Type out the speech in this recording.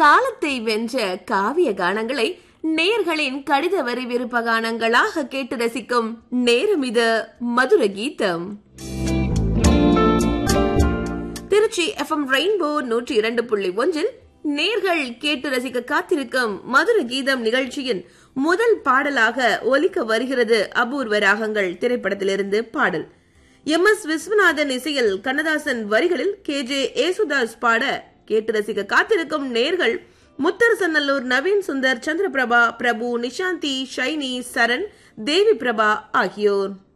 காலத்தை வென்ற காவிய கானங்களை நேர்களின் கடித வரி விருப்ப கானங்களாக கேட்டு ரசிக்கும் நேரம் இது மதுர கீதம் திருச்சி எஃப்எம் ரெயின்போ நூற்றி இரண்டு புள்ளி ஒன்றில் நேர்கள் கேட்டு ரசிக்க காத்திருக்கும் மதுர கீதம் நிகழ்ச்சியின் முதல் பாடலாக ஒலிக்க வருகிறது அபூர்வ ராகங்கள் திரைப்படத்திலிருந்து பாடல் எம் எஸ் விஸ்வநாதன் இசையில் கண்ணதாசன் வரிகளில் கே ஜே ஏசுதாஸ் பாட கேட்டு ரசிக்க காத்திருக்கும் நேர்கள் முத்தரசநல்லூர் நவீன் சுந்தர் சந்திரபிரபா பிரபு நிஷாந்தி ஷைனி சரண் தேவி பிரபா ஆகியோர்